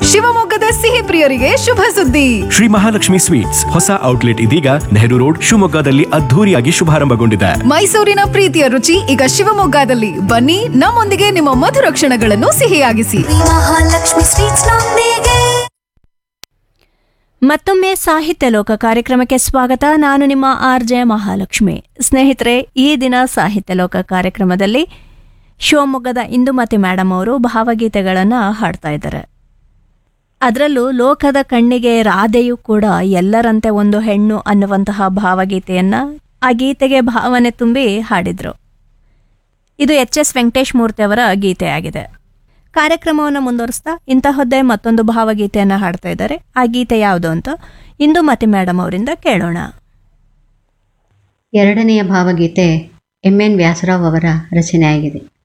ಶಿವಮೊಗ್ಗದ ಸಿಹಿ ಪ್ರಿಯರಿಗೆ ಶುಭ ಸುದ್ದಿ ಶ್ರೀ ಮಹಾಲಕ್ಷ್ಮಿ ಸ್ವೀಟ್ಸ್ ಹೊಸ ಔಟ್ಲೆಟ್ ಇದೀಗ ನೆಹರು ರೋಡ್ ಶಿವಮೊಗ್ಗದಲ್ಲಿ ಅದ್ಧೂರಿಯಾಗಿ ಶುಭಾರಂಭಗೊಂಡಿದೆ ಮೈಸೂರಿನ ಪ್ರೀತಿಯ ರುಚಿ ಈಗ ಶಿವಮೊಗ್ಗದಲ್ಲಿ ಬನ್ನಿ ನಮ್ಮೊಂದಿಗೆ ನಿಮ್ಮ ಮಧುರ ಕ್ಷಣಗಳನ್ನು ಸಿಹಿಯಾಗಿಸಿ ಮಹಾಲಕ್ಷ್ಮಿ ಸ್ವೀಟ್ಸ್ ನೊಂದಿಗೆ ಮತ್ತೊಮ್ಮೆ ಸಾಹಿತ್ಯ ಲೋಕ ಕಾರ್ಯಕ್ರಮಕ್ಕೆ ಸ್ವಾಗತ ನಾನು ನಿಮ್ಮ ಆರ್ ಜೆ ಮಹಾಲಕ್ಷ್ಮಿ ಸ್ನೇಹಿತರೆ ಈ ದಿನ ಸಾಹಿತ್ಯ ಲೋಕ ಕಾರ್ಯಕ್ರಮದಲ್ಲಿ ಶಿವಮೊಗ್ಗದ ಇಂದುಮತಿ ಮೇಡಮ್ ಅವರು ಭಾವಗೀತೆಗಳನ್ನು ಹಾಡ್ತಾ ಇದ್ದಾರೆ ಅದರಲ್ಲೂ ಲೋಕದ ಕಣ್ಣಿಗೆ ರಾಧೆಯು ಕೂಡ ಎಲ್ಲರಂತೆ ಒಂದು ಹೆಣ್ಣು ಅನ್ನುವಂತಹ ಭಾವಗೀತೆಯನ್ನ ಆ ಗೀತೆಗೆ ಭಾವನೆ ತುಂಬಿ ಹಾಡಿದ್ರು ಇದು ಎಚ್ ಎಸ್ ವೆಂಕಟೇಶ್ ಮೂರ್ತಿ ಅವರ ಗೀತೆಯಾಗಿದೆ ಕಾರ್ಯಕ್ರಮವನ್ನು ಮುಂದುವರಿಸ್ತಾ ಇಂತಹದ್ದೇ ಮತ್ತೊಂದು ಭಾವಗೀತೆಯನ್ನು ಹಾಡ್ತಾ ಇದ್ದಾರೆ ಆ ಗೀತೆ ಯಾವುದು ಅಂತ ಇಂದು ಮತಿ ಮೇಡಮ್ ಅವರಿಂದ ಕೇಳೋಣ ಎರಡನೆಯ ಭಾವಗೀತೆ ಎಂ ಎನ್ ವ್ಯಾಸರಾವ್ ಅವರ ರಚನೆಯಾಗಿದೆ